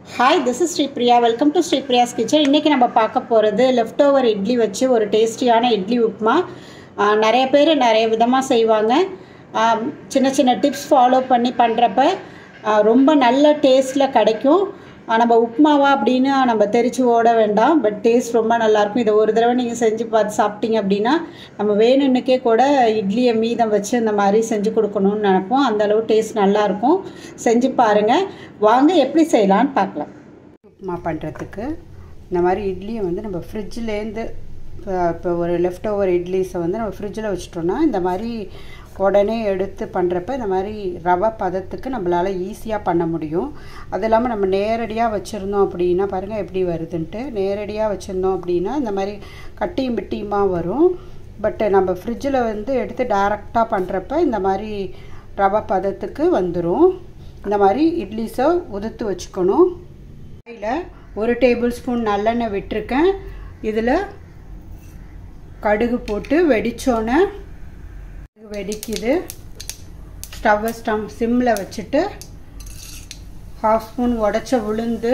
hi this is Sripriya welcome to Sripriya's kitchen இன்றைக்கி நம்ம பார்க்க போகிறது லெஃப்ட் ஓவர் இட்லி வச்சு ஒரு டேஸ்டியான இட்லி உப்புமா ஆ, நிறைய பேர் நிறைய விதமாக செய்வாங்க ஆ, சின்ன சின்ன டிப்ஸ் ஃபாலோ பண்ணி பண்ணுறப்ப ரொம்ப நல்ல டேஸ்ட்டில் கிடைக்கும் ஆ, நம்ம உப்புமாவா அப்படின்னு நம்ம தெரிச்சு ஓட வேண்டாம் பட் டேஸ்ட் ரொம்ப நல்லாயிருக்கும் இதை ஒரு தடவை நீங்கள் செஞ்சு பார்த்து சாப்பிட்டீங்க அப்படின்னா நம்ம வேணும்னுக்கே கூட இட்லியை மீதம் வச்சு இந்த மாதிரி செஞ்சு கொடுக்கணும்னு நினைப்போம் அந்த அளவு டேஸ்ட் நல்லாயிருக்கும் செஞ்சு பாருங்கள் வாங்க எப்படி செய்யலான்னு பார்க்கலாம் உப்புமா பண்ணுறதுக்கு இந்த மாதிரி இட்லியை வந்து நம்ம ஃப்ரிட்ஜிலேருந்து இப்போ இப்போ ஒரு லெஃப்ட் ஓவர் இட்லிஸை வந்து நம்ம ஃப்ரிட்ஜில் வச்சிட்டோம்னா இந்த மாதிரி உடனே எடுத்து பண்ணுறப்ப இந்த மாதிரி ரவை பதத்துக்கு நம்மளால் ஈஸியாக பண்ண முடியும் அது இல்லாமல் நம்ம நேரடியாக வச்சுருந்தோம் அப்படின்னா பாருங்கள் எப்படி வருதுன்ட்டு நேரடியாக வச்சுருந்தோம் அப்படின்னா இந்த மாதிரி கட்டியும் பிட்டியுமா வரும் பட் நம்ம ஃப்ரிட்ஜில் வந்து எடுத்து டைரெக்டாக பண்ணுறப்ப இந்த மாதிரி ரவை பதத்துக்கு வந்துடும் இந்த மாதிரி இட்லிஸை உதுத்து வச்சுக்கணும் இதில் ஒரு டேபிள் ஸ்பூன் நல்லெண்ணெய் விட்டிருக்கேன் இதில் கடுகு போட்டு வெடித்தோன்னே வெடிக்குது ஸ்டவ்வை ஸ்டம் சிம்மில் வச்சுட்டு ஹாஃப் ஸ்பூன் உடச்ச உளுந்து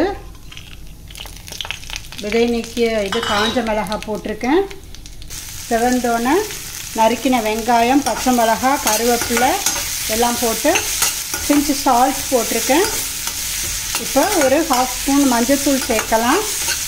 விதை நீக்கிய இது காஞ்ச மிளகாய் போட்டிருக்கேன் செவந்தோன்னே நறுக்கின வெங்காயம் பச்சை மிளகாய் கருவேப்பிலை எல்லாம் போட்டு பிஞ்சு சால்ட் போட்டிருக்கேன் இப்போ ஒரு ஹாஃப் ஸ்பூன் மஞ்சள்தூள் சேர்க்கலாம்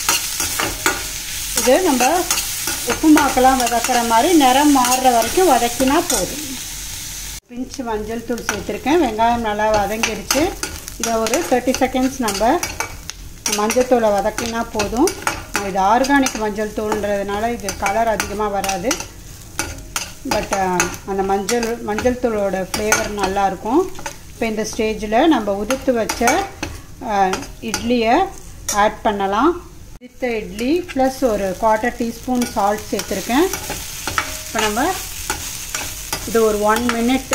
இது நம்ம உப்புமாக்கெல்லாம் வதக்கிற மாதிரி நிறம் மாறுற வரைக்கும் வதக்கினா போதும் பிஞ்சு மஞ்சள் தூள் சேர்த்துருக்கேன் வெங்காயம் நல்லா வதங்கிடுச்சு இதை ஒரு தேர்ட்டி செகண்ட்ஸ் நம்ம மஞ்சள் தூளை வதக்கினா போதும் இது ஆர்கானிக் மஞ்சள் தூள்ன்றதுனால இது கலர் அதிகமாக வராது பட் அந்த மஞ்சள் மஞ்சள் தூளோட ஃப்ளேவர் நல்லாயிருக்கும் இப்போ இந்த ஸ்டேஜில் நம்ம உதுத்து வச்ச இட்லியை ஆட் பண்ணலாம் உதித்த இட்லி ப்ளஸ் ஒரு குவார்ட்டர் டீஸ்பூன் சால்ட் சேர்த்துருக்கேன் இப்போ நம்ம இது ஒரு ஒன் மினிட்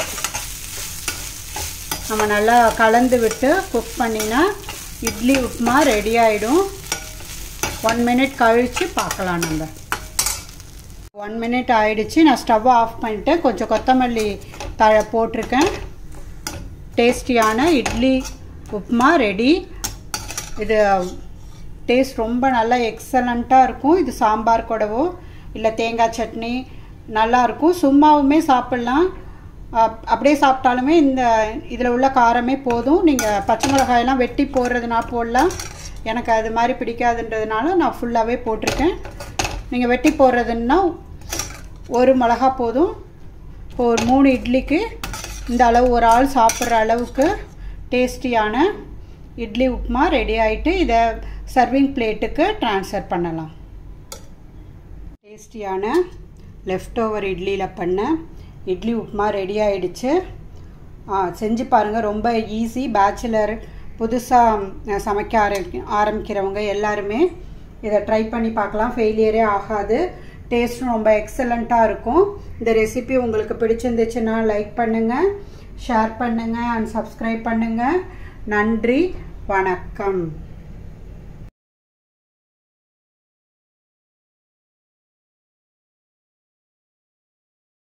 நம்ம நல்லா கலந்து விட்டு குக் பண்ணினா இட்லி உப்புமா ரெடி ஆகிடும் ஒன் மினிட் கழித்து பார்க்கலாம் நம்ம ஒன் மினிட் ஆயிடுச்சு நான் ஸ்டவ் ஆஃப் பண்ணிட்டு கொஞ்சம் கொத்தமல்லி தழை போட்டிருக்கேன் டேஸ்டியான இட்லி உப்புமா ரெடி இது டேஸ்ட் ரொம்ப நல்லா எக்ஸலண்ட்டாக இருக்கும் இது சாம்பார் கூடவோ இல்லை தேங்காய் சட்னி நல்லாயிருக்கும் சும்மாவுமே சாப்பிட்லாம் அப்படியே சாப்பிட்டாலுமே இந்த இதில் உள்ள காரமே போதும் நீங்கள் பச்சை மிளகாயெல்லாம் வெட்டி போடுறதுனா போடலாம் எனக்கு அது மாதிரி பிடிக்காதுன்றதுனால நான் ஃபுல்லாகவே போட்டிருக்கேன் நீங்கள் வெட்டி போடுறதுன்னா ஒரு மிளகா போதும் இப்போ ஒரு மூணு இட்லிக்கு இந்த அளவு ஒரு ஆள் சாப்பிட்ற அளவுக்கு டேஸ்டியான இட்லி உப்புமா ரெடி ஆகிட்டு இதை சர்விங் பிளேட்டுக்கு ட்ரான்ஸ்ஃபர் பண்ணலாம் டேஸ்டியான லெஃப்ட் ஓவர் இட்லியில் பண்ண இட்லி உப்புமா ரெடி ஆகிடுச்சு செஞ்சு பாருங்கள் ரொம்ப ஈஸி பேச்சுலர் புதுசாக சமைக்க ஆரம்பி ஆரம்பிக்கிறவங்க எல்லாருமே இதை ட்ரை பண்ணி பார்க்கலாம் ஃபெயிலியரே ஆகாது டேஸ்ட்டும் ரொம்ப எக்ஸலண்ட்டாக இருக்கும் இந்த ரெசிபி உங்களுக்கு பிடிச்சிருந்துச்சுன்னா லைக் பண்ணுங்கள் ஷேர் பண்ணுங்கள் அண்ட் சப்ஸ்கிரைப் பண்ணுங்கள் நன்றி வணக்கம்